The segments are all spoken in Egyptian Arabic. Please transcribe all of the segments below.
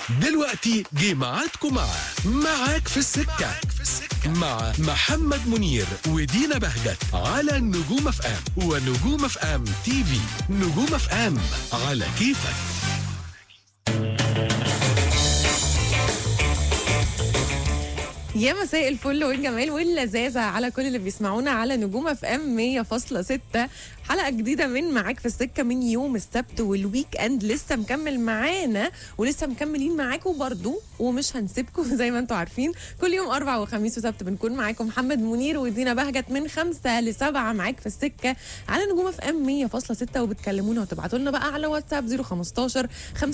دلوقتي جه ميعادكم مع معاك في السكة مع محمد منير ودينا بهجت على نجوم اف ام ونجوم اف ام تي في نجوم اف ام على كيفك يا مساء الفل والجمال واللذاذة على كل اللي بيسمعونا على نجوم اف ام 100.6 حلقة جديدة من معاك في السكة من يوم السبت والويك اند لسه مكمل معانا ولسه مكملين معاكم برضو ومش هنسيبكم زي ما انتم عارفين كل يوم اربع وخميس وسبت بنكون معاكم محمد منير ودينا بهجت من خمسة لسبعة معاك في السكة على نجوم اف ام 100.6 وبتكلمونا وتبعتوا لنا بقى على واتساب 015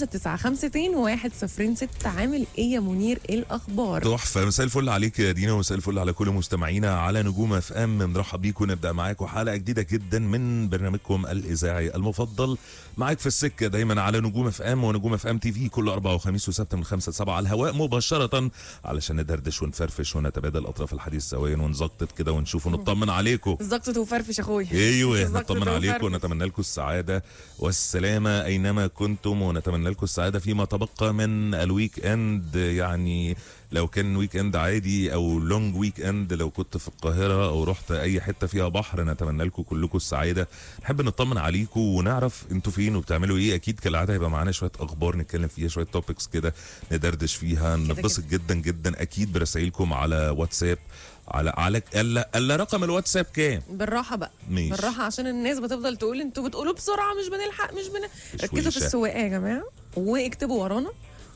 595 106 عامل ايه يا منير ايه الاخبار تحفه مساء الفل عليك يا دينا ومساء الفل على كل مستمعينا على نجوم اف ام بنرحب بيكم نبدا معاكم حلقه جديده جدا من برنامجكم الاذاعي المفضل معاك في السكه دايما على نجوم اف ام ونجوم اف ام تي في كل اربع وخميس وسبت من خمسة لسبعة على الهواء مباشره علشان ندردش ونفرفش ونتبادل اطراف الحديث سويا ونزقطط كده ونشوف ونطمن عليكم زقطة وفرفش اخويا ايوه زقطة نطمن عليكم وفرفش. ونتمنى لكم السعاده والسلامه اينما كنتم ونتمنى لكم السعاده فيما تبقى من الويك اند يعني لو كان ويك اند عادي او لونج ويك اند لو كنت في القاهره او رحت اي حته فيها بحر نتمنى لكم كلكم السعاده نحب نطمن عليكم ونعرف انتوا فين وبتعملوا ايه اكيد كالعاده هيبقى معانا شويه اخبار نتكلم فيها شويه توبكس كده ندردش فيها نتبسط جدا جدا اكيد برسائلكم على واتساب على على الا الا رقم الواتساب كام بالراحه بقى ماشي. بالراحه عشان الناس بتفضل تقول انتوا بتقولوا بسرعه مش بنلحق مش بن ركزوا في ويشة. السواقه يا جماعه واكتبوا ورانا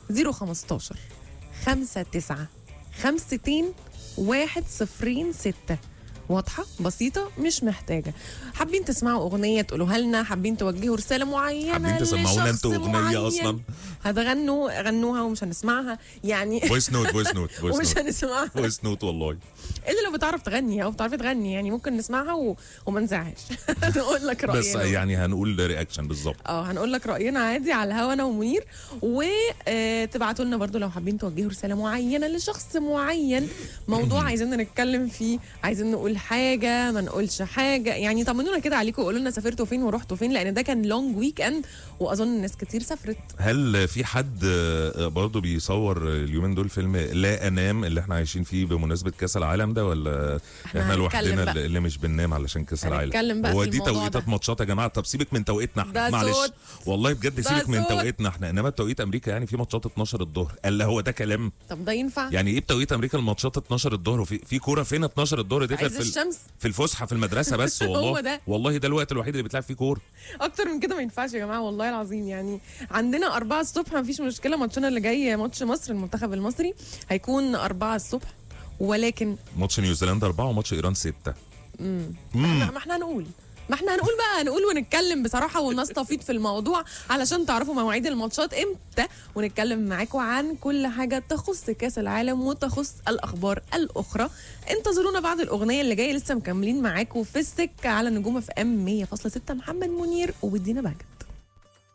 015 5 9 5 1 0 6 واضحة بسيطة مش محتاجة حابين تسمعوا أغنية تقولوها لنا حابين توجهوا رسالة معينة حابين تسمعونا لشخص انتوا أغنية معين. أصلاً؟ هتغنوا غنوها ومش هنسمعها يعني فويس نوت فويس نوت فويس ومش نوت هنسمعها فويس نوت والله الا لو بتعرف تغني او بتعرفي تغني يعني ممكن نسمعها و... وما نزعهاش نقول لك راينا بس يعني هنقول رياكشن بالظبط اه هنقول لك راينا عادي على الهوا انا ومنير وتبعتوا لنا برضو لو حابين توجهوا رساله معينه لشخص معين موضوع عايزين نتكلم فيه عايزين نقول حاجه ما نقولش حاجه يعني طمنونا كده عليكم وقولوا لنا سافرتوا فين ورحتوا فين لان ده كان لونج ويك اند واظن ناس كتير سافرت هل في حد آه، برضه بيصور اليومين دول فيلم لا انام اللي احنا عايشين فيه بمناسبه كاس العالم ده ولا احنا احنا هنتكلم لوحدنا بقى. اللي مش بننام علشان كاس العالم هنتكلم بقى هو في دي الموضوع توقيتات ده. ماتشات يا جماعه طب سيبك من توقيتنا احنا ده معلش صوت. والله بجد ده سيبك من صوت. توقيتنا احنا انما توقيت امريكا يعني في ماتشات 12 الظهر قال هو ده كلام طب ده ينفع يعني ايه بتوقيت امريكا الماتشات 12 الظهر وفي في كوره فين 12 الظهر دي عز في ال- الشمس في الفسحه في المدرسه بس والله هو ده. والله ده الوقت الوحيد اللي بتلعب فيه كوره اكتر من كده ما ينفعش يا جماعه والله العظيم يعني عندنا أربعة الصبح ما فيش مشكله ماتشنا اللي جاي ماتش مصر المنتخب المصري هيكون أربعة الصبح ولكن ماتش نيوزيلندا 4 وماتش ايران 6 ما ما احنا هنقول ما احنا هنقول بقى هنقول ونتكلم بصراحة ونستفيض في الموضوع علشان تعرفوا مواعيد الماتشات امتى ونتكلم معاكم عن كل حاجة تخص كأس العالم وتخص الأخبار الأخرى انتظرونا بعد الأغنية اللي جاية لسه مكملين معاكم في السكة على نجوم اف ام 100.6 محمد منير وبدينا بهجة